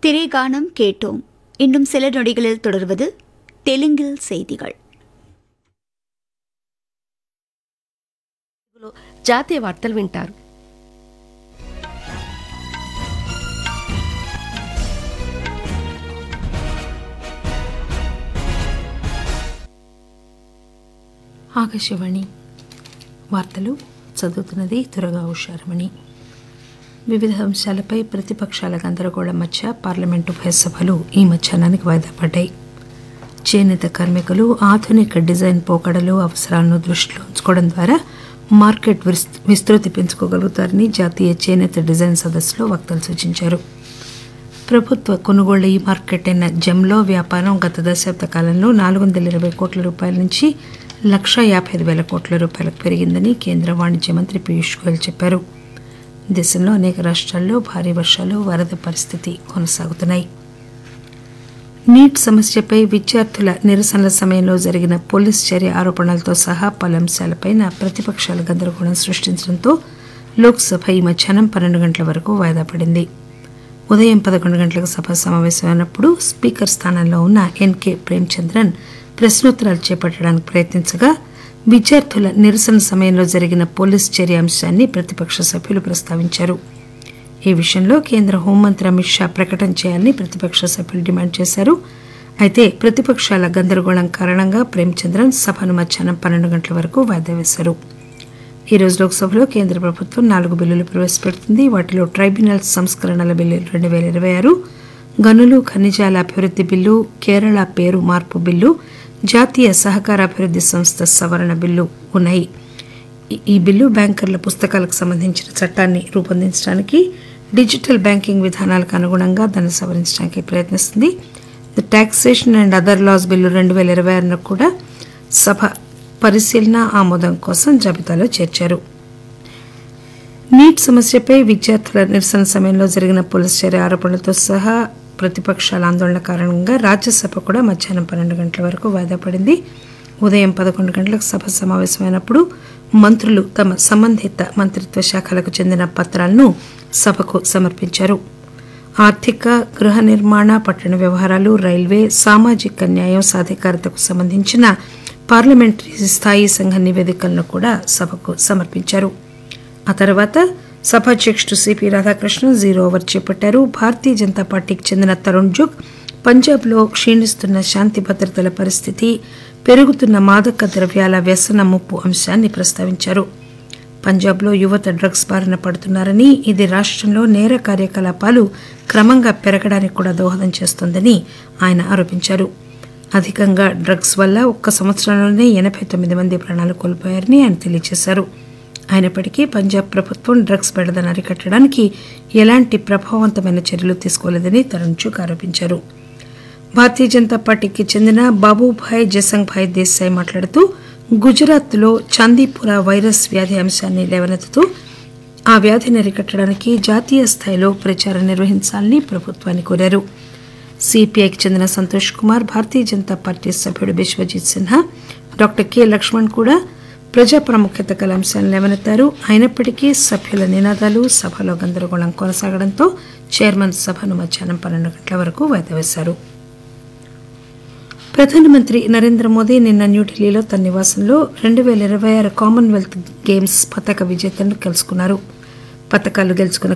திரைகானம் கேட்டோம் இன்னும் சில நொடிகளில் தொடர்வது தெலுங்கில் செய்திகள் జాతీయ వార్తలు వింటారు ఆకాశవాణి వార్తలు చదువుతున్నది త్వరగా ఉషారమణి వివిధ అంశాలపై ప్రతిపక్షాల గందరగోళం మధ్య పార్లమెంటు ఉభయ సభలు ఈ మధ్యాహ్నానికి వాయిదా పడ్డాయి చేనేత కార్మికులు ఆధునిక డిజైన్ పోకడలు అవసరాలను దృష్టిలో ఉంచుకోవడం ద్వారా మార్కెట్ విస్- విస్తృతి పెంచుకోగలుగుతారని జాతీయ చేనేత డిజైన్ సదస్సులో వక్తలు సూచించారు ప్రభుత్వ కొనుగోళ్ల ఈ మార్కెట్ అయిన జమ్లో వ్యాపారం గత దశాబ్ద కాలంలో నాలుగు వందల ఇరవై కోట్ల రూపాయల నుంచి లక్ష యాభై ఐదు వేల కోట్ల రూపాయలకు పెరిగిందని కేంద్ర వాణిజ్య మంత్రి పీయూష్ గోయల్ చెప్పారు దేశంలో అనేక రాష్ట్రాల్లో భారీ వర్షాలు వరద పరిస్థితి కొనసాగుతున్నాయి నీట్ సమస్యపై విద్యార్థుల నిరసనల సమయంలో జరిగిన పోలీస్ చర్య ఆరోపణలతో సహా పలు అంశాలపైన ప్రతిపక్షాలు గందరగోళం సృష్టించడంతో లోక్సభ ఈ మధ్యాహ్నం పన్నెండు గంటల వరకు వాయిదా పడింది ఉదయం పదకొండు గంటలకు సభ సమావేశమైనప్పుడు స్పీకర్ స్థానంలో ఉన్న ఎన్కే ప్రేమచంద్రన్ ప్రశ్నోత్తరాలు చేపట్టడానికి ప్రయత్నించగా విద్యార్థుల నిరసన సమయంలో జరిగిన పోలీస్ చర్య అంశాన్ని ప్రతిపక్ష సభ్యులు ప్రస్తావించారు ఈ విషయంలో కేంద్ర హోంమంత్రి అమిత్ షా ప్రకటన చేయాలని ప్రతిపక్ష సభ్యులు డిమాండ్ చేశారు అయితే ప్రతిపక్షాల గందరగోళం కారణంగా ప్రేమచంద్రన్ సభను మధ్యాహ్నం పన్నెండు గంటల వరకు వాయిదా వేశారు ఈ రోజు లోక్సభలో కేంద్ర ప్రభుత్వం నాలుగు బిల్లులు ప్రవేశపెడుతుంది వాటిలో ట్రైబ్యునల్ సంస్కరణల బిల్లు రెండు వేల ఇరవై ఆరు గనులు ఖనిజాల అభివృద్ధి బిల్లు కేరళ పేరు మార్పు బిల్లు జాతీయ సహకార అభివృద్ధి సంస్థ సవరణ బిల్లు ఉన్నాయి ఈ- ఈ బిల్లు బ్యాంకర్ల పుస్తకాలకు సంబంధించిన చట్టాన్ని రూపొందించడానికి డిజిటల్ బ్యాంకింగ్ విధానాలకు అనుగుణంగా దాన్ని సవరించడానికి ప్రయత్నిస్తుంది the taxation and other laws bill రెండు వేల ఇరవై ఆరును కూడా సభ పరిశీలన ఆమోదం కోసం జాబితాలో చేర్చారు నీట్ సమస్యపై విద్యార్థుల నిరసన సమయంలో జరిగిన పోలీస్ చర్య ఆరోపణలతో సహా ప్రతిపక్షాల ఆందోళన కారణంగా రాజ్యసభ కూడా మధ్యాహ్నం పన్నెండు గంటల వరకు వాయిదా పడింది ఉదయం పదకొండు గంటలకు సభ సమావేశమైనప్పుడు మంత్రులు తమ సంబంధిత మంత్రిత్వ శాఖలకు చెందిన పత్రాలను సభకు సమర్పించారు ఆర్థిక గృహ నిర్మాణ పట్టణ వ్యవహారాలు రైల్వే సామాజిక న్యాయం సాధికారతకు సంబంధించిన పార్లమెంటరీ స్థాయి సంఘ నివేదికలను కూడా సభకు సమర్పించారు ఆ తర్వాత సభాధ్యక్షుడు సిపి రాధాకృష్ణన్ జీరో ఓవర్ చేపట్టారు భారతీయ జనతా పార్టీకి చెందిన తరుణ్ జుగ్ పంజాబ్లో క్షీణిస్తున్న శాంతి భద్రతల పరిస్థితి పెరుగుతున్న మాదక ద్రవ్యాల వ్యసన ముప్పు అంశాన్ని ప్రస్తావించారు పంజాబ్లో యువత డ్రగ్స్ బారిన పడుతున్నారని ఇది రాష్ట్రంలో నేర కార్యకలాపాలు క్రమంగా పెరగడానికి కూడా దోహదం చేస్తోందని ఆయన ఆరోపించారు అధికంగా డ్రగ్స్ వల్ల ఒక్క సంవత్సరంలోనే ఎనభై తొమ్మిది మంది ప్రాణాలు కోల్పోయారని ఆయన తెలియజేశారు అయినప్పటికీ పంజాబ్ ప్రభుత్వం డ్రగ్స్ బెడదను అరికట్టడానికి ఎలాంటి ప్రభావవంతమైన చర్యలు తీసుకోలేదని తరుణ్ చుక్ ఆరోపించారు భారతీయ జనతా పార్టీకి చెందిన బాబుభాయ్ జసంగ్భాయ్ దేశాయ్ మాట్లాడుతూ గుజరాత్లో చాందీపుర వైరస్ వ్యాధి అంశాన్ని లేవనెత్తుతూ ఆ వ్యాధిని అరికట్టడానికి జాతీయ స్థాయిలో ప్రచారం నిర్వహించాలని ప్రభుత్వాన్ని కోరారు సిపిఐకి చెందిన సంతోష్ కుమార్ భారతీయ జనతా పార్టీ సభ్యుడు బిశ్వజిత్ సిన్హా డాక్టర్ కె లక్ష్మణ్ కూడా ప్రజా ప్రాముఖ్యత గల అంశాలను లేవనెత్తారు అయినప్పటికీ సభ్యుల నినాదాలు సభలో గందరగోళం కొనసాగడంతో చైర్మన్ సభను మధ్యాహ్నం పన్నెండు గంటల వరకు వాయిదా వేశారు ప్రధానమంత్రి నరేంద్ర మోదీ నిన్న న్యూఢిల్లీలో తన నివాసంలో రెండు వేల ఇరవై ఆరు కామన్వెల్త్ గేమ్స్ పతక విజేతలను కలుసుకున్నారు పతకాలు గెలుచుకున్న